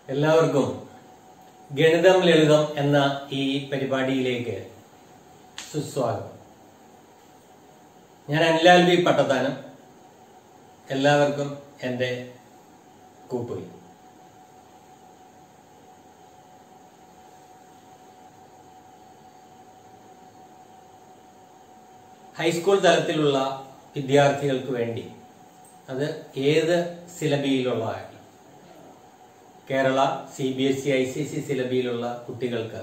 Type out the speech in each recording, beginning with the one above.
എല്ലാവർക്കും ഗണിതം ലളിതം എന്ന ഈ പരിപാടിയിലേക്ക് സുസ്വാഗതം ഞാൻ അനിലാൽ ബി പട്ടത്താനം എല്ലാവർക്കും എൻ്റെ കൂപ്പുകയും ഹൈസ്കൂൾ തലത്തിലുള്ള വിദ്യാർത്ഥികൾക്ക് വേണ്ടി അത് ഏത് സിലബിയിലുള്ളതായാലും Kerala C B S E I C C സിലബിയിലുള്ള കുട്ടികൾക്ക്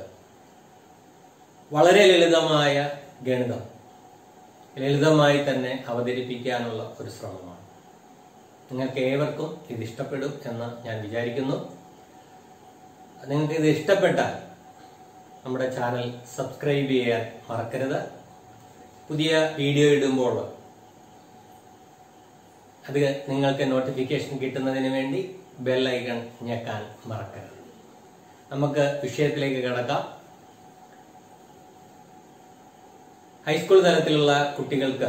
വളരെ ലളിതമായ ഗണിതം ലളിതമായി തന്നെ അവതരിപ്പിക്കാനുള്ള ഒരു ശ്രമമാണ് നിങ്ങൾക്ക് ഏവർക്കും ഇത് ഇഷ്ടപ്പെടും എന്ന് ഞാൻ വിചാരിക്കുന്നു നിങ്ങൾക്ക് ഇത് ഇഷ്ടപ്പെട്ടാൽ നമ്മുടെ ചാനൽ സബ്സ്ക്രൈബ് ചെയ്യാൻ മറക്കരുത് പുതിയ വീഡിയോ ഇടുമ്പോൾ അത് നിങ്ങൾക്ക് നോട്ടിഫിക്കേഷൻ കിട്ടുന്നതിന് വേണ്ടി ബെൽ ഐക്കൺ ഞെക്കാൻ മറക്കരുത് നമുക്ക് വിഷയത്തിലേക്ക് കിടക്കാം ഹൈസ്കൂൾ തലത്തിലുള്ള കുട്ടികൾക്ക്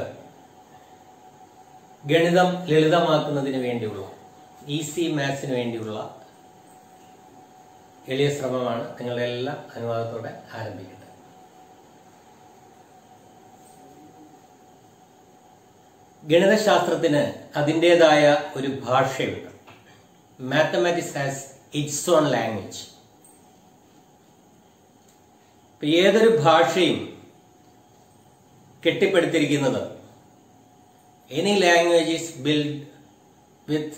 ഗണിതം ലളിതമാക്കുന്നതിന് വേണ്ടിയുള്ള ഈസി മാത്സിന് വേണ്ടിയുള്ള എളിയ ശ്രമമാണ് നിങ്ങളുടെ എല്ലാ അനുവാദത്തോടെ ആരംഭിക്കുന്നത് ഗണിതശാസ്ത്രത്തിന് അതിൻ്റെതായ ഒരു ഭാഷയുണ്ട് mathematics has its own language ഏതൊരു ഭാഷയും കെട്ടിപ്പടുത്തിരിക്കുന്നത് any language is build with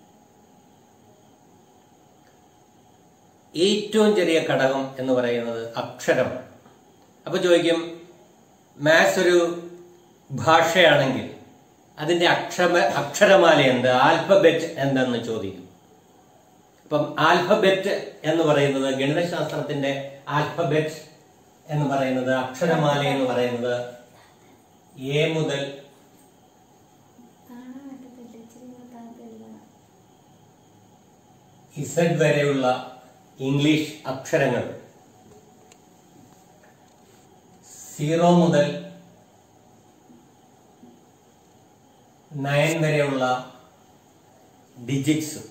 ഏറ്റവും ചെറിയ ഘടകം എന്ന് പറയുന്നത് അക്ഷരമാണ് അപ്പൊ ചോദിക്കും മാത്സ് ഒരു ഭാഷയാണെങ്കിൽ അതിന്റെ അക്ഷര അക്ഷരമാല എന്ത് ആൽഫബറ്റ് എന്തെന്ന് ചോദിക്കും അപ്പം ആൽഫബറ്റ് എന്ന് പറയുന്നത് ഗണിതശാസ്ത്രത്തിന്റെ ആൽഫബറ്റ് എന്ന് പറയുന്നത് അക്ഷരമാല എന്ന് പറയുന്നത് എ മുതൽ കാണാൻ പറ്റത്തില്ല ഇച്ചിരി കൂടെ താഴത്തില്ല ഇസഡ് വരെയുള്ള ഇംഗ്ലീഷ് അക്ഷരങ്ങൾ സീറോ മുതൽ നയൻ വരെയുള്ള digits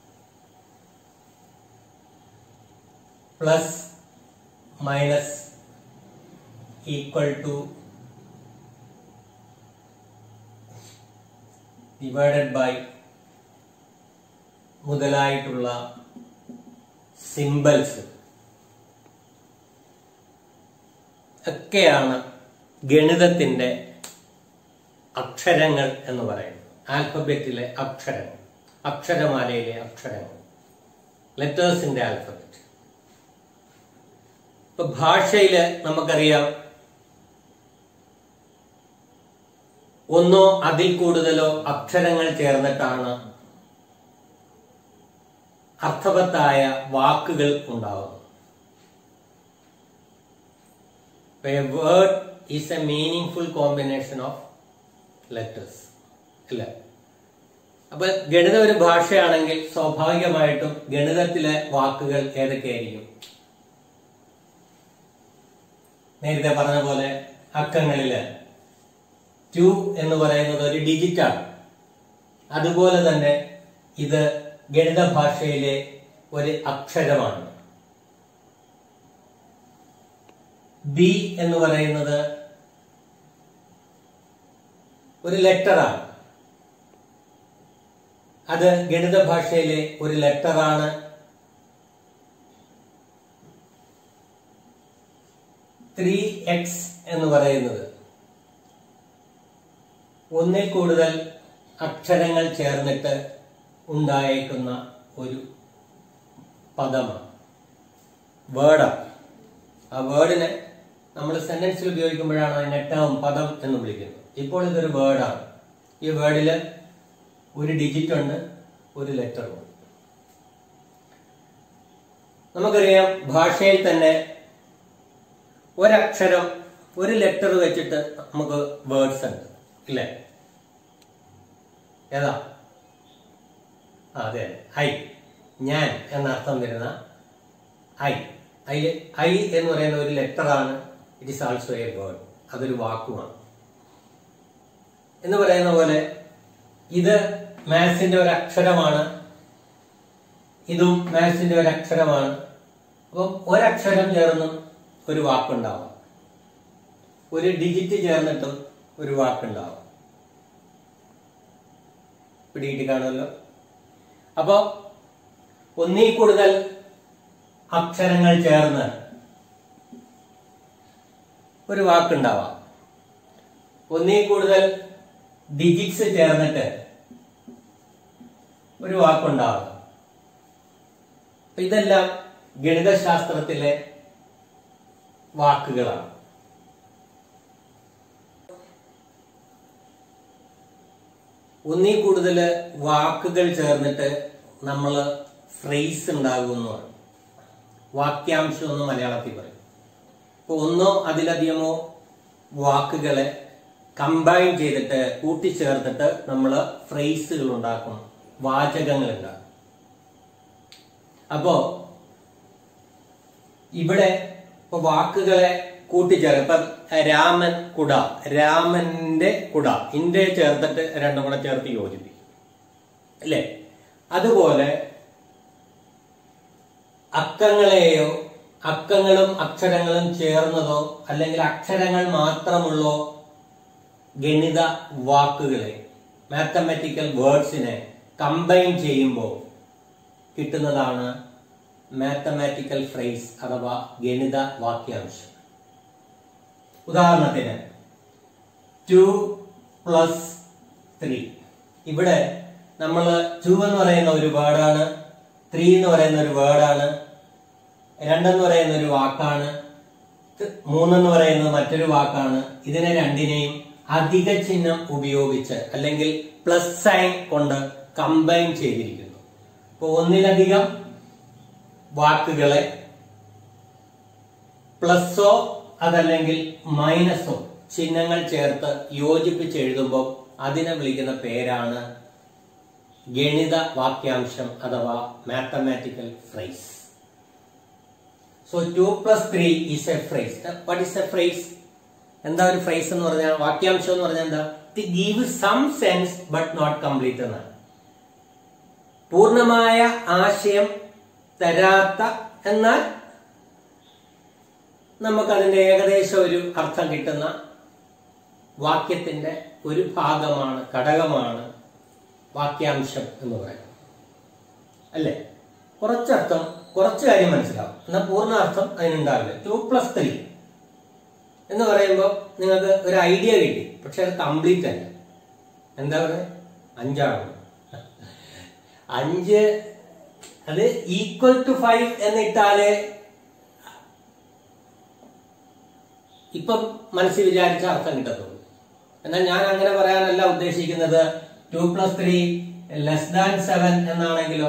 plus minus equal to divided by മുതലായിട്ടുള്ള സിമ്പിൾസ് ഒക്കെയാണ് ഗണിതത്തിന്റെ അക്ഷരങ്ങൾ എന്ന് പറയുന്നത് ആൽഫബറ്റിലെ അക്ഷരങ്ങൾ അക്ഷരമാലയിലെ അക്ഷരങ്ങൾ ലെറ്റേഴ്സിന്റെ ആൽഫബറ്റ് ഇപ്പൊ ഭാഷയില് നമുക്കറിയാം ഒന്നോ അതിൽ കൂടുതലോ അക്ഷരങ്ങൾ ചേർന്നിട്ടാണ് അർത്ഥവത്തായ വാക്കുകൾ ഉണ്ടാകുന്നത് a word is a meaning combination of letters അല്ലേ അപ്പൊ ഗണിതം ഒരു ഭാഷയാണെങ്കിൽ സ്വാഭാവികമായിട്ടും ഗണിതത്തിലെ വാക്കുകൾ ഏതൊക്കെയായിരിക്കും നേരത്തെ പറഞ്ഞ പോലെ അക്കങ്ങളില് ടു എന്ന് പറയുന്നത് ഒരു ഡിജിറ്റാണ് അതുപോലെ തന്നെ ഇത് ഗണിത ഭാഷയിലെ ഒരു അക്ഷരമാണ് ബി എന്ന് പറയുന്നത് ഒരു ലെറ്ററാണ് അത് ഗണിത ഭാഷയിലെ ഒരു ലെറ്ററാണ് ത്രീ എക്സ് എന്ന് പറയുന്നത് ഒന്നിൽ കൂടുതൽ അക്ഷരങ്ങൾ ചേർന്നിട്ട് ഉണ്ടായേക്കുന്ന ഒരു പദമാണ് വേർഡാണ് ആ വേർഡിനെ നമ്മൾ സെന്റൻസിൽ ഉപയോഗിക്കുമ്പോഴാണ് അതിനെ ടേം പദം എന്ന് വിളിക്കുന്നത് ഇപ്പോൾ ഇതൊരു വേർഡാണ് ഈ വേർഡില് ഒരു ഡിജിറ്റ് ഉണ്ട് ഒരു ലെറ്റർ ഉണ്ട് നമുക്കറിയാം ഭാഷയിൽ തന്നെ ഒരക്ഷരം ഒരു ലെറ്റർ വെച്ചിട്ട് നമുക്ക് വേർഡ്സ് ഉണ്ട് ഇല്ലേ ഏതാ ആ, അതെ ഐ ഞാൻ എന്ന അർത്ഥം വരുന്ന ഐ ഐ ഐ എന്ന് പറയുന്ന ഒരു ലെറ്ററാണ് it is also a word അതൊരു വാക്കുമാണ് എന്ന് പറയുന്ന പോലെ ഇത് മാത്സിന്റെ ഒരു അക്ഷരമാണ് ഇതും മാത്സിന്റെ ഒരു അക്ഷരമാണ് അപ്പം ഒരക്ഷരം ചേർന്നും ഒരു വാക്കുണ്ടാവാം ഒരു ഡിജിറ്റ് ചേർന്നിട്ടും ഒരു വാക്കുണ്ടാവാം പിടികിട്ടി കാണുമല്ലോ അപ്പോ ഒന്നിൽ കൂടുതൽ അക്ഷരങ്ങൾ ചേർന്ന് ഒരു വാക്കുണ്ടാവാം ഒന്നിൽ കൂടുതൽ ഡിജിറ്റ്സ് ചേർന്നിട്ട് ഒരു വാക്കുണ്ടാവാം അപ്പൊ ഇതെല്ലാം ഗണിതശാസ്ത്രത്തിലെ വാക്കുകളാണ് ഒന്നിൽ കൂടുതൽ വാക്കുകൾ ചേർന്നിട്ട് നമ്മൾ ഫ്രേസ് ഉണ്ടാകുമെന്നാണ് വാക്യാംശം എന്ന് മലയാളത്തിൽ പറയും ഇപ്പൊ ഒന്നോ അതിലധികമോ വാക്കുകളെ കമ്പൈൻ ചെയ്തിട്ട് കൂട്ടിച്ചേർത്തിട്ട് നമ്മൾ ഫ്രേസുകൾ ഉണ്ടാക്കും വാചകങ്ങൾ ഉണ്ടാക്കും അപ്പോ ഇവിടെ ഇപ്പൊ വാക്കുകളെ കൂട്ടിച്ചേർത്ത് ഇപ്പൊ രാമൻ കുട രാമന്റെ കുട ഇന്റെ ചേർത്തിട്ട് രണ്ടും കൂടെ ചേർത്ത് യോജിപ്പിക്കും അല്ലേ അതുപോലെ അക്കങ്ങളെയോ അക്കങ്ങളും അക്ഷരങ്ങളും ചേർന്നതോ അല്ലെങ്കിൽ അക്ഷരങ്ങൾ മാത്രമുള്ളോ ഗണിത വാക്കുകളെ മാത്തമാറ്റിക്കൽ വേർഡ്സിനെ കമ്പൈൻ ചെയ്യുമ്പോൾ കിട്ടുന്നതാണ് മാത്തമാറ്റിക്കൽ ഫ്രേസ് അഥവാ ഗണിത വാക്യാംശം ഉദാഹരണത്തിന് ടു പ്ലസ് ത്രീ ഇവിടെ നമ്മൾ ടു എന്ന് പറയുന്ന ഒരു വേർഡാണ് ത്രീ എന്ന് പറയുന്ന ഒരു വേർഡാണ് രണ്ടെന്ന് പറയുന്ന ഒരു വാക്കാണ് ത് മൂന്നെന്ന് പറയുന്നത് മറ്റൊരു വാക്കാണ് ഇതിനെ രണ്ടിനെയും അധിക ചിഹ്നം ഉപയോഗിച്ച് അല്ലെങ്കിൽ പ്ലസ് സൈൻ കൊണ്ട് കമ്പൈൻ ചെയ്തിരിക്കുന്നു അപ്പൊ ഒന്നിലധികം വാക്കുകളെ പ്ലസ്സോ അതല്ലെങ്കിൽ മൈനസോ ചിഹ്നങ്ങൾ ചേർത്ത് യോജിപ്പിച്ച് എഴുതുമ്പോൾ അതിനെ വിളിക്കുന്ന പേരാണ് ഗണിത വാക്യാംശം അഥവാ mathematical phrase so two plus three is a phrase what is a phrase എന്താ ഒരു ഫ്രേസ് എന്ന് പറഞ്ഞാൽ വാക്യാംശം എന്ന് പറഞ്ഞാൽ എന്താ it give some sense but not complete എന്നാണ് പൂർണ്ണമായ ആശയം തരാത്ത എന്നാൽ നമുക്കതിന്റെ ഏകദേശം ഒരു അർത്ഥം കിട്ടുന്ന വാക്യത്തിന്റെ ഒരു ഭാഗമാണ് ഘടകമാണ് വാക്യാംശം എന്ന് പറയുന്നത് അല്ലേ കുറച്ചർത്ഥം കുറച്ച് കാര്യം മനസ്സിലാവും എന്നാൽ പൂർണ്ണ അർത്ഥം അതിനുണ്ടാവില്ല ടു പ്ലസ് ത്രീ എന്ന് പറയുമ്പോൾ നിങ്ങൾക്ക് ഒരു ഐഡിയ കിട്ടി പക്ഷെ അത് കംപ്ലീറ്റ് അല്ല എന്താ പറയുക അഞ്ചാണ് അഞ്ച് അത് ഈക്വൽ ടു ഫൈവ് എന്നിട്ടാല് ഇപ്പം മനസ്സിൽ വിചാരിച്ച അർത്ഥം കിട്ടത്തുള്ളൂ എന്നാൽ ഞാൻ അങ്ങനെ പറയാനല്ല ഉദ്ദേശിക്കുന്നത് two plus three less than seven എന്നാണെങ്കിലോ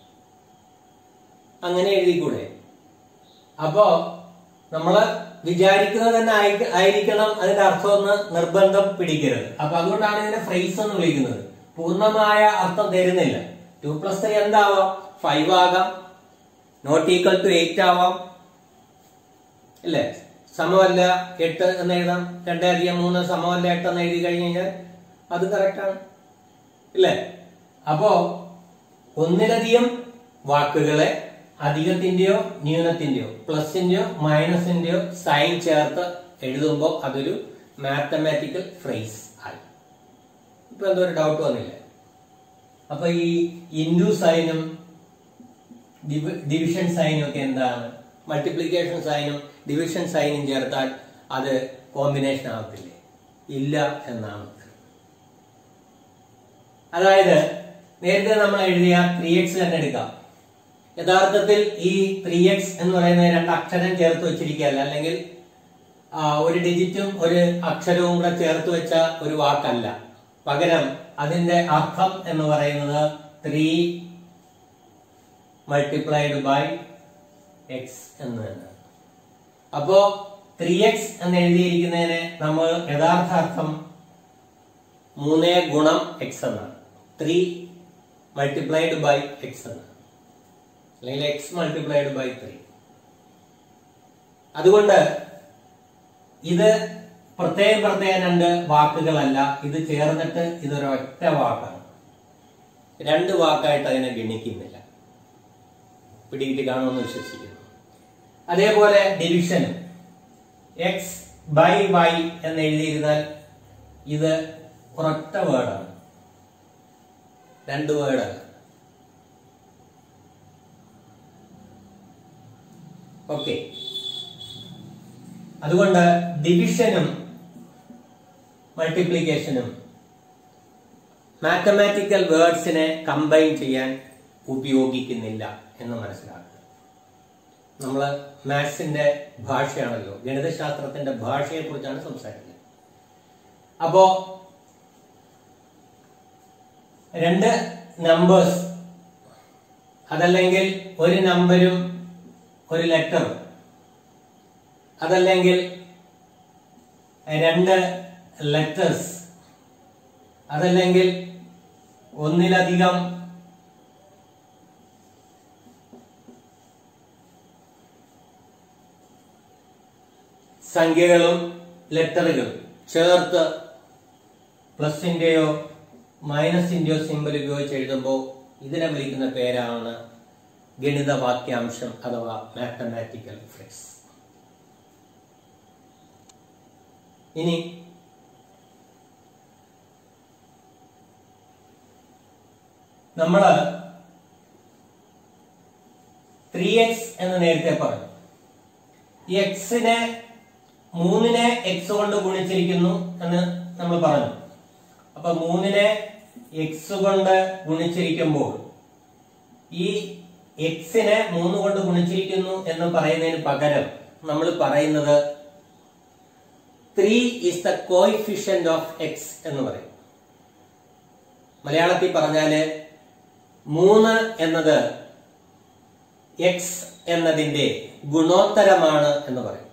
അങ്ങനെ എഴുതിക്കൂടെ അപ്പോ നമ്മള് വിചാരിക്കുന്നത് തന്നെ ആയി- ആയിരിക്കണം അതിന്റെ അർത്ഥം ഒന്ന് നിർബന്ധം പിടിക്കരുത് അപ്പൊ അതുകൊണ്ടാണ് ഇതിനെ ഫ്രേസ് എന്ന് വിളിക്കുന്നത് പൂർണ്ണമായ അർത്ഥം തരുന്നില്ല ടു പ്ലസ് ത്രീ എന്താവാം ഫൈവ് ആകാം നോട്ട് ഈക്വൽ ടു എയ്റ്റ് ആവാം ഇല്ലേ സമമല്ല എട്ട് എന്ന് എഴുതാം രണ്ടേ അധികം മൂന്ന് സമമല്ല എട്ട് എന്ന് എഴുതി കഴിഞ്ഞ് കഴിഞ്ഞാൽ അത് കറക്റ്റാണ് ഇല്ലേ അപ്പോ ഒന്നിലധികം വാക്കുകളെ അധികത്തിന്റെയോ ന്യൂനത്തിന്റെയോ പ്ലസിന്റെയോ മൈനസിന്റെയോ സൈൻ ചേർത്ത് എഴുതുമ്പോൾ അതൊരു മാത്തമാറ്റിക്കൽ ഫ്രേസ് ആയി ഇപ്പൊ എന്തോ ഒരു ഡൗട്ട് വന്നില്ലേ അപ്പൊ ഈ ഇൻഡു സൈനും ഡിവിഷൻ സൈനും ഒക്കെ എന്താണ് മൾട്ടിപ്ലിക്കേഷൻ സൈനും ഡിവിഷൻ സൈനും ചേർത്താൽ അത് കോമ്പിനേഷൻ ആകത്തില്ലേ ഇല്ല എന്നാണ് അതായത് നേരത്തെ നമ്മൾ എഴുതിയ ത്രീ എക്സ് തന്നെ എടുക്കാം യഥാർത്ഥത്തിൽ ഈ ത്രീ എക്സ് എന്ന് പറയുന്ന രണ്ട് അക്ഷരം ചേർത്ത് വെച്ചിരിക്കുകയല്ല അല്ലെങ്കിൽ ആ, ഒരു ഡിജിറ്റും ഒരു അക്ഷരവും കൂടെ ചേർത്ത് വെച്ച ഒരു വാക്കല്ല പകരം അതിന്റെ അർത്ഥം എന്ന് പറയുന്നത് ത്രീ മൾട്ടിപ്ലൈഡ് ബൈ എക്സ് എന്ന് തന്നെ അപ്പോ ത്രീ എക്സ് എന്ന് എഴുതിയിരിക്കുന്നതിന് നമ്മൾ യഥാർത്ഥ അർത്ഥം മൂന്നേ ഗുണം എക്സ് എന്നാണ് ത്രീ മൾട്ടിപ്ലൈഡ് ബൈ എക്സ് എന്നാണ് അല്ലെങ്കിൽ എക്സ് മൾട്ടിപ്ലൈഡ് ബൈ ത്രീ അതുകൊണ്ട് ഇത് പ്രത്യേകം പ്രത്യേകം രണ്ട് വാക്കുകളല്ല ഇത് ചേർന്നിട്ട് ഇതൊരൊറ്റ വാക്കാണ് രണ്ട് വാക്കായിട്ട് അതിനെ ഗണിക്കുന്നില്ല പിടികിട്ടി കാണുമെന്ന് വിശ്വസിക്കുന്നു അതേപോലെ ഡിവിഷനും എക്സ് ബൈ വൈ എന്ന് എഴുതിയിരുന്നാൽ ഇത് ഒരൊറ്റ വേർഡാണ് രണ്ട് വേർഡല്ല ഓക്കെ അതുകൊണ്ട് ഡിവിഷനും മൾട്ടിപ്ലിക്കേഷനും മാത്തമാറ്റിക്കൽ വേർഡ്സിനെ കമ്പൈൻ ചെയ്യാൻ ഉപയോഗിക്കുന്നില്ല എന്ന് മനസ്സിലാക്കുക നമ്മൾ മാത്സിന്റെ ഭാഷയാണല്ലോ ഗണിതശാസ്ത്രത്തിന്റെ ഭാഷയെ കുറിച്ചാണ് സംസാരിക്കുന്നത് അപ്പോ രണ്ട് നമ്പേഴ്സ് അതല്ലെങ്കിൽ ഒരു നമ്പരും ഒരു ലെറ്ററും അതല്ലെങ്കിൽ രണ്ട് ലെറ്റേഴ്സ് അതല്ലെങ്കിൽ ഒന്നിലധികം സംഖ്യകളും ലെറ്ററുകളും ചേർത്ത് പ്ലസിന്റെയോ മൈനസിന്റെയോ സിമ്പൽ ഉപയോഗിച്ച് എഴുതുമ്പോൾ ഇതിനെ വിളിക്കുന്ന പേരാണ് ഗണിത വാക്യാംശം അഥവാ മാത്തമാറ്റിക്കൽ ഫ്രേസ് ഇനി നമ്മള് ത്രീ എക്സ് എന്ന് നേരത്തെ പറഞ്ഞു ഈ എക്സിനെ മൂന്നിനെ എക്സ് കൊണ്ട് ഗുണിച്ചിരിക്കുന്നു എന്ന് നമ്മൾ പറഞ്ഞു അപ്പൊ മൂന്നിനെ എക്സ് കൊണ്ട് ഗുണിച്ചിരിക്കുമ്പോൾ ഈ എക്സിനെ മൂന്ന് കൊണ്ട് ഗുണിച്ചിരിക്കുന്നു എന്ന് പറയുന്നതിന് പകരം നമ്മൾ പറയുന്നത് three is the coefficient of X എന്ന് പറയും മലയാളത്തിൽ പറഞ്ഞാല് മൂന്ന് എന്നത് എക്സ് എന്നതിന്റെ ഗുണോത്തരമാണ് എന്ന് പറയും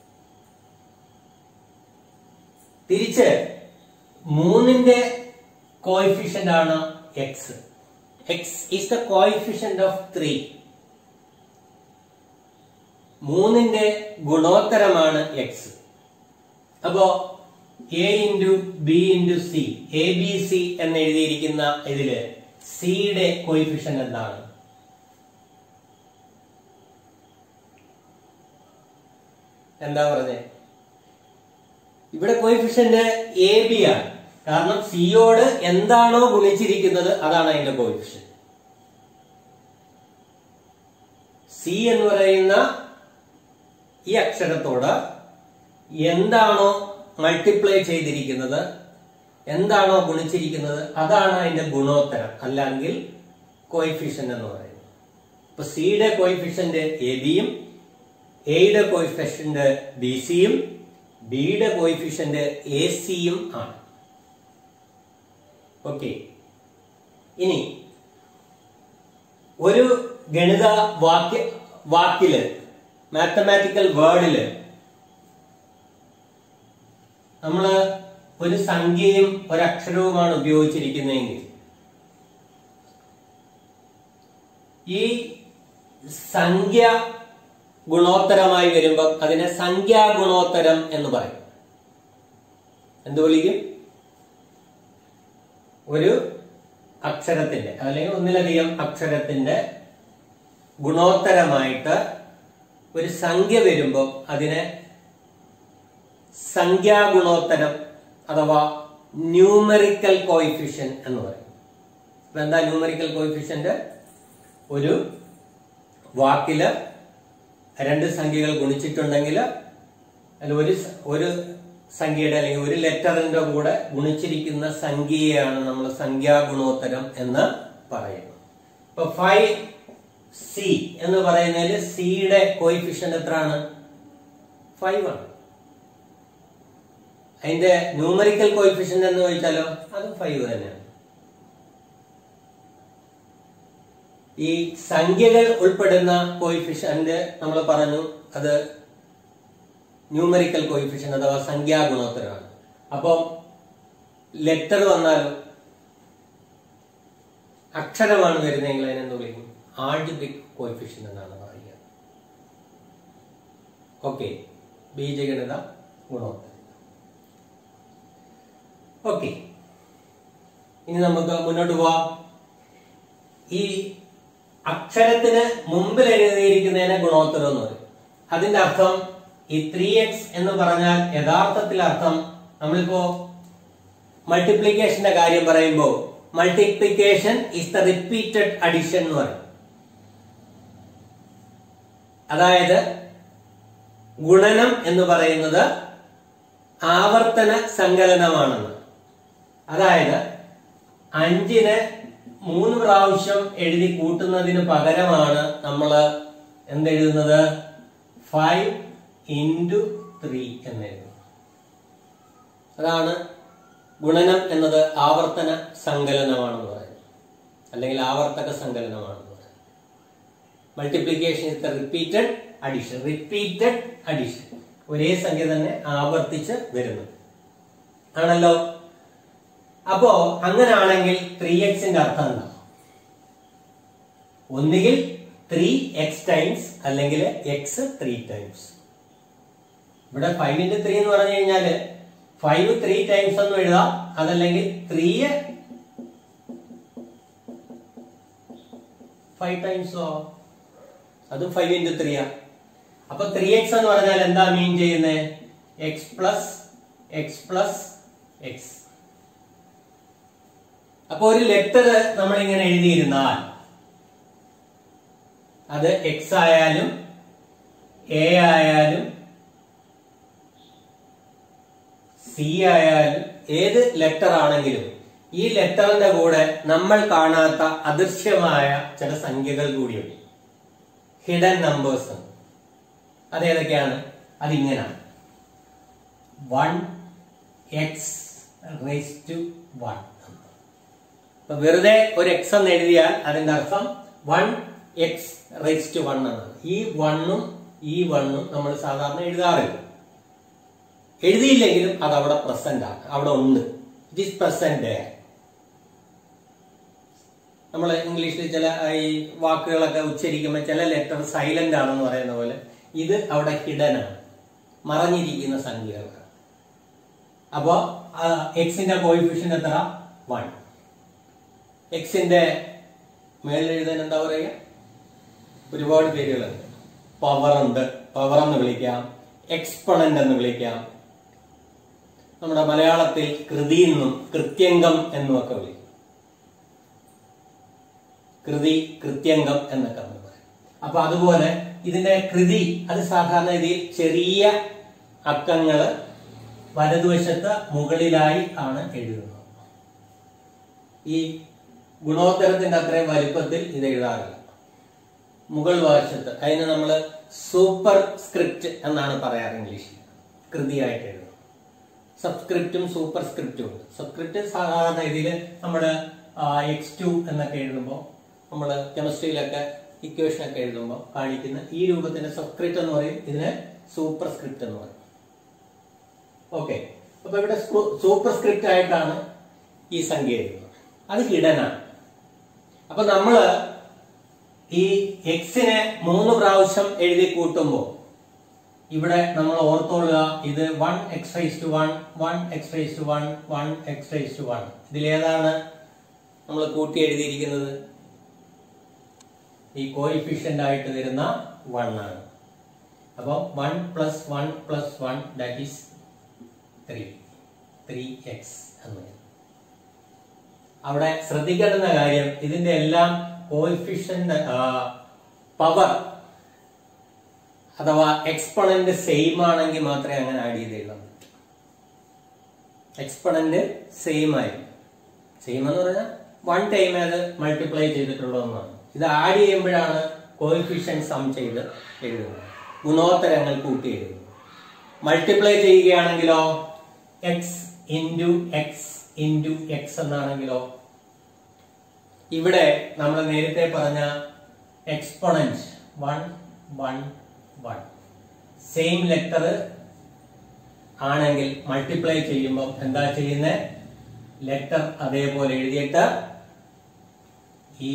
തിരിച്ച് മൂന്നിന്റെ കോയിഫിഷ്യന്റ് ആണ് X X is the coefficient of three മൂന്നിന്റെ ഗുണോത്തരമാണ് എക്സ് അപ്പോ A into B into C A B C എന്ന് എഴുതിയിരിക്കുന്ന ഇതില് സിയുടെ കോയിഫിഷ്യന്റ് എന്താണ് എന്താ പറഞ്ഞേ ഇവിടെ കോയിഫിഷ്യന്റ് എ ബി ആണ് കാരണം സിയോട് എന്താണോ ഗുണിച്ചിരിക്കുന്നത് അതാണ് അതിന്റെ കോയിഫിഷ്യന്റ് സി എന്ന് പറയുന്ന ഈ അക്ഷരത്തോട് എന്താണോ മൾട്ടിപ്ലൈ ചെയ്തിരിക്കുന്നത് എന്താണോ ഗുണിച്ചിരിക്കുന്നത് അതാണ് അതിന്റെ ഗുണോത്തരം അല്ലെങ്കിൽ കോയിഫിഷ്യന്റ് എന്ന് പറയുന്നത് ഇപ്പൊ സിയുടെ കോയിഫിഷ്യന്റ് എ ബിയും എയുടെ കോയിഫിഷ്യന്റ് ബി സിയും ബിയുടെ കോയിഫിഷ്യന്റ് എ സിയും ആണ് ഓക്കെ ഇനി ഒരു ഗണിത വാക്യ വാക്കില് മാത്തമാറ്റിക്കൽ വേർഡില് നമ്മള് ഒരു സംഖ്യയും ഒരക്ഷരവുമാണ് ഉപയോഗിച്ചിരിക്കുന്നതെങ്കിൽ ഈ സംഖ്യ ഗുണോത്തരമായി വരുമ്പോൾ അതിനെ സംഖ്യാ ഗുണോത്തരം എന്ന് പറയും എന്ത് വിളിക്കും ഒരു അക്ഷരത്തിന്റെ അല്ലെങ്കിൽ ഒന്നിലധികം അക്ഷരത്തിന്റെ ഗുണോത്തരമായിട്ട് ഒരു സംഖ്യ വരുമ്പോൾ അതിനെ സംഖ്യാഗുണോത്തരം അഥവാ ന്യൂമറിക്കൽ കോയിഫിഷ്യൻ എന്ന് പറയും ഇപ്പൊ എന്താ ന്യൂമറിക്കൽ കോയിഫിഷ്യന്റ് ഒരു വാക്കില് രണ്ട് സംഖ്യകൾ ഗുണിച്ചിട്ടുണ്ടെങ്കിൽ അതിൽ ഒരു സ- ഒരു സംഖ്യയുടെ അല്ലെങ്കിൽ ഒരു ലെറ്ററിന്റെ കൂടെ ഗുണിച്ചിരിക്കുന്ന സംഖ്യയാണ് നമ്മൾ സംഖ്യാഗുണോത്തരം എന്ന് പറയുന്നത് ഇപ്പൊ ഫൈവ് സി എന്ന് പറയുന്നതിൽ സിയുടെ കോയിഫിഷ്യന്റ് എത്രയാണ് ഫൈവ് ആണ് അതിന്റെ ന്യൂമറിക്കൽ കോയിഫിഷ്യന്റ് എന്ന് ചോദിച്ചാലോ അത് ഫൈവ് തന്നെയാണ് ഈ സംഖ്യകൾ ഉൾപ്പെടുന്ന കോയിഫിഷ്യന്റ് നമ്മൾ പറഞ്ഞു അത് ന്യൂമറിക്കൽ കോയിഫിഷ്യന്റ് അഥവാ സംഖ്യാഗുണോത്തരമാണ് അപ്പം ലെറ്റർ വന്നാലും അക്ഷരമാണ് വരുന്നതെങ്കിൽ അതിനെന്ത് വിളിക്കും ആൾജിബ്രിക് കോയിഫിഷ്യന്റ് എന്നാണ് പറയുക ഓക്കെ ബീജഗണിത ഗുണോത്തരം ഓക്കെ ഇനി നമുക്ക് മുന്നോട്ട് പോവാം ഈ അക്ഷരത്തിന് മുമ്പിൽ എഴുതിയിരിക്കുന്നതിനെ ഗുണോത്തരം എന്ന് പറയും അതിന്റെ അർത്ഥം ഈ ത്രീ എക്സ് എന്ന് പറഞ്ഞാൽ യഥാർത്ഥത്തിൽ അർത്ഥം നമ്മളിപ്പോ മൾട്ടിപ്ലിക്കേഷന്റെ കാര്യം പറയുമ്പോൾ multiplication is the repeated addition എന്ന് പറയും അതായത് ഗുണനം എന്ന് പറയുന്നത് ആവർത്തന സങ്കലനമാണെന്ന് അതായത് അഞ്ചിന് മൂന്ന് പ്രാവശ്യം എഴുതി കൂട്ടുന്നതിന് പകരമാണ് നമ്മൾ എന്തെഴുതുന്നത് ഫൈവ് ഇൻറ്റു ത്രീ എന്നെഴുതുന്നത് അതാണ് ഗുണനം എന്നത് ആവർത്തന സങ്കലനമാണെന്ന് പറയുന്നത് അല്ലെങ്കിൽ ആവർത്തക സങ്കലനമാണെന്ന് പറയുന്നത് multiplication is the repeated addition repeated addition ഒരേ സംഖ്യ തന്നെ ആവർത്തിച്ച് വരുന്നു ആണല്ലോ അപ്പോ അങ്ങനാണെങ്കിൽ ത്രീ എക്സിന്റെ അർത്ഥം എന്താ ഒന്നുകിൽ ത്രീ എക്സ് ടൈംസ് അല്ലെങ്കിൽ എക്സ് ത്രീ ടൈംസ് ഇവിടെ ഫൈവ് ഇൻറ്റു ത്രീ എന്ന് പറഞ്ഞു കഴിഞ്ഞാല് ഫൈവ് ത്രീ ടൈംസ് ഒന്നും എഴുതാം അതല്ലെങ്കിൽ ത്രീ ഫൈവ് ടൈംസോ അതും ഫൈവ് ഇൻറ്റു ത്രീയാ അപ്പൊ ത്രീ എക്സ് എന്ന് പറഞ്ഞാൽ എന്താ മീൻ ചെയ്യുന്നത് X plus X plus X അപ്പൊ ഒരു ലെറ്റർ നമ്മൾ ഇങ്ങനെ എഴുതിയിരുന്നാൽ അത് എക്സ് ആയാലും എ ആയാലും സി ആയാലും ഏത് ലെറ്റർ ആണെങ്കിലും ഈ ലെറ്ററിന്റെ കൂടെ നമ്മൾ കാണാത്ത അദൃശ്യമായ ചില സംഖ്യകൾ കൂടിയുണ്ട് ഹിഡൻ നമ്പേഴ്സ് അതേതൊക്കെയാണ് അതിങ്ങനാണ് one X raise to one അപ്പൊ വെറുതെ ഒരു എക്സ് എന്ന് എഴുതിയാൽ അതിന്റെ അർത്ഥം one X raise to one എന്നാണ് ഈ വണ്ണും ഈ വണ്ണും നമ്മൾ സാധാരണ എഴുതാറില്ല എഴുതിയില്ലെങ്കിലും അത് അവിടെ പ്രസന്റ് ആണ് അവിടെ ഉണ്ട് ഇറ്റ് ഈസ് പ്രസന്റ് നമ്മൾ ഇംഗ്ലീഷിൽ ചില ഈ വാക്കുകളൊക്കെ ഉച്ചരിക്കുമ്പോൾ ചില ലെറ്റർ സൈലന്റ് ആണെന്ന് പറയുന്ന പോലെ ഇത് അവിടെ ഹിഡൻ ആണ് മറഞ്ഞിരിക്കുന്ന സംഖ്യകളാണ് അപ്പോ എക്സിന്റെ കോയിഫിഷ്യൻ എത്ര വൺ എക്സിന്റെ മേളിൽ എഴുതാൻ എന്താ പറയുക ഒരുപാട് പേരുകളുണ്ട് പവർ ഉണ്ട് പവർ എന്ന് വിളിക്കാം എക്സ്പൊണന്റ് എന്ന് വിളിക്കാം നമ്മുടെ മലയാളത്തിൽ കൃതി എന്നും കൃത്യംഗം എന്നും ഒക്കെ വിളിക്കും കൃതി കൃത്യംഗം എന്നൊക്കെ നമ്മൾ പറയും അപ്പൊ അതുപോലെ ഇതിന്റെ കൃതി അത് സാധാരണ രീതിയിൽ ചെറിയ അക്കങ്ങള് വലതുവശത്ത് മുകളിലായി ആണ് എഴുതുന്നത് ഈ ഗുണോത്തരത്തിന്റെ അത്രയും വലിപ്പത്തിൽ ഇത് എഴുതാറില്ല മുകൾ വശത്ത് അതിന് നമ്മൾ സൂപ്പർ സ്ക്രിപ്റ്റ് എന്നാണ് പറയാറ് ഇംഗ്ലീഷിൽ കൃതിയായിട്ട് എഴുതുന്നത് സബ്സ്ക്രിപ്റ്റും സൂപ്പർ സ്ക്രിപ്റ്റും ഉണ്ട് സബ്സ്ക്രിപ്റ്റ് സാധാരണ രീതിയിൽ നമ്മുടെ എക്സ് ടു എന്നൊക്കെ എഴുതുമ്പോൾ നമ്മൾ കെമിസ്ട്രിയിലൊക്കെ ഇക്വേഷൻ ഒക്കെ എഴുതുമ്പോൾ കാണിക്കുന്ന ഈ രൂപത്തിന്റെ സബ്സ്ക്രിപ്റ്റ് എന്ന് പറയും ഇതിന് സൂപ്പർ സ്ക്രിപ്റ്റ് എന്ന് പറയും ഓക്കെ അപ്പൊ ഇവിടെ സൂപ്പർ സ്ക്രിപ്റ്റ് ആയിട്ടാണ് ഈ സംഖ്യ എഴുതുന്നത് അത് ഹിഡനാണ് അപ്പൊ നമ്മള് ഈ എക്സിനെ മൂന്ന് പ്രാവശ്യം എഴുതി കൂട്ടുമ്പോൾ ഇവിടെ നമ്മൾ ഓർത്തോളുക ഇത് one X raise to one one X raise to one one X raise to one ഇതിലേതാണ് നമ്മൾ കൂട്ടി എഴുതിയിരിക്കുന്നത് ഈ കോയിഫിഷ്യന്റ് ആയിട്ട് വരുന്ന വൺ ആണ് അപ്പോൾ one plus one plus one that is three three X എന്ന് വരും അവിടെ ശ്രദ്ധിക്കേണ്ടുന്ന കാര്യം ഇതിന്റെ എല്ലാം കോയിഫിഷ്യന്റ് പവർ അഥവാ എക്സ്പൊണന്റ് സെയിം ആണെങ്കിൽ മാത്രമേ അങ്ങനെ ആഡ് ചെയ്ത് എഴുതാൻ പറ്റൂ എക്സ്പൊണന്റ് സെയിം ആയിരിക്കും സെയിം എന്ന് പറഞ്ഞാൽ വൺ ടൈം അത് മൾട്ടിപ്ലൈ ചെയ്തിട്ടുള്ളതെന്നാണ് ഇത് ആഡ് ചെയ്യുമ്പോഴാണ് കോയിഫിഷ്യൻ സം ചെയ്ത് എഴുതുന്നത് ഗുണോത്തരങ്ങൾ കൂട്ടി എഴുതുന്നത് മൾട്ടിപ്ലൈ ചെയ്യുകയാണെങ്കിലോ X into X into X എന്നാണെങ്കിലോ ഇവിടെ നമ്മൾ നേരത്തെ പറഞ്ഞ exponent one one one same letter ആണെങ്കിൽ മൾട്ടിപ്ലൈ ചെയ്യുമ്പോൾ എന്താ ചെയ്യുന്നത് ലെറ്റർ അതേപോലെ എഴുതിയിട്ട് ഈ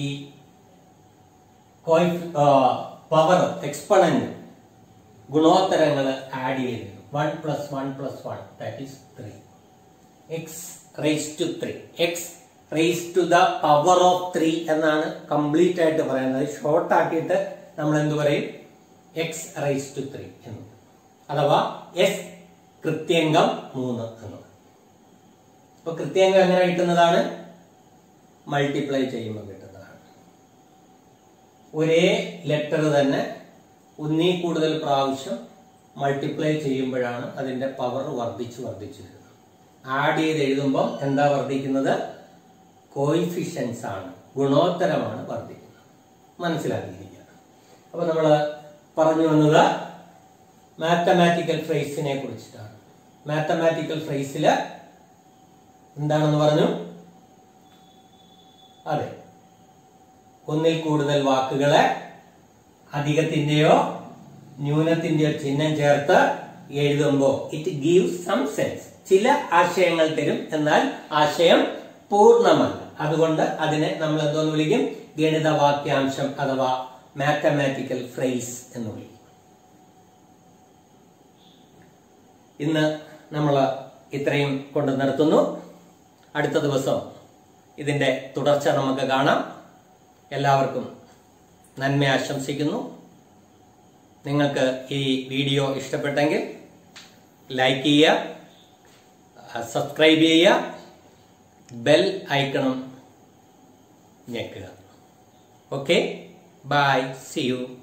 പവർ എക്സ്പൊണന്റ് ഗുണോത്തരങ്ങൾ ആഡ് ചെയ്ത് one plus one plus one that is three X raise to three X raise to the power of three എന്നാണ് കംപ്ലീറ്റ് ആയിട്ട് പറയുന്നത് ഷോർട്ട് ആക്കിയിട്ട് നമ്മൾ എന്ത് പറയും എക്സ് റേസ് ടു ത്രീ എന്ന് അഥവാ എസ് കൃത്യംഗം മൂന്ന് എന്ന് അപ്പൊ കൃത്യംഗം എങ്ങനെ കിട്ടുന്നതാണ് മൾട്ടിപ്ലൈ ചെയ്യുമ്പോൾ കിട്ടുന്നതാണ് ഒരേ ലെറ്റർ തന്നെ ഒന്നീ കൂടുതൽ പ്രാവശ്യം മൾട്ടിപ്ലൈ ചെയ്യുമ്പോഴാണ് അതിന്റെ പവർ വർദ്ധിച്ചു വർദ്ധിച്ചു വരുന്നത് ആഡ് ചെയ്ത് എഴുതുമ്പോൾ എന്താ വർദ്ധിക്കുന്നത് കോയിഫിഷ്യൻസ് ആണ് ഗുണോത്തരമാണ് വർദ്ധിക്കുന്നത് മനസ്സിലാക്കിയിരിക്കുക അപ്പൊ നമ്മൾ പറഞ്ഞു വന്നത് മാത്തമാറ്റിക്കൽ ഫ്രേസിനെ കുറിച്ചിട്ടാണ് മാത്തമാറ്റിക്കൽ ഫ്രേസില് എന്താണെന്ന് പറഞ്ഞു അതെ ഒന്നിൽ കൂടുതൽ വാക്കുകളെ അധികത്തിന്റെയോ ന്യൂനത്തിന്റെയോ ചിഹ്നം ചേർത്ത് എഴുതുമ്പോൾ ഇറ്റ് ഗീവ്സ് സം സെൻസ് ചില ആശയങ്ങൾ തരും എന്നാൽ ആശയം പൂർണ്ണമല്ല അതുകൊണ്ട് അതിനെ നമ്മൾ എന്തോന്ന് വിളിക്കും ഗണിത വാക്യാംശം അഥവാ മാത്തമാറ്റിക്കൽ ഫ്രേസ് എന്ന് വിളിക്കും ഇന്ന് നമ്മൾ ഇത്രയും കൊണ്ട് നിർത്തുന്നു അടുത്ത ദിവസം ഇതിന്റെ തുടർച്ച നമുക്ക് കാണാം എല്ലാവർക്കും നന്മ ആശംസിക്കുന്നു നിങ്ങൾക്ക് ഈ വീഡിയോ ഇഷ്ടപ്പെട്ടെങ്കിൽ ലൈക്ക് ചെയ്യുക സബ്സ്ക്രൈബ് ചെയ്യുക ബെൽ ഐക്കണും ഞെക്കുക ഓക്കെ ബൈ സി യു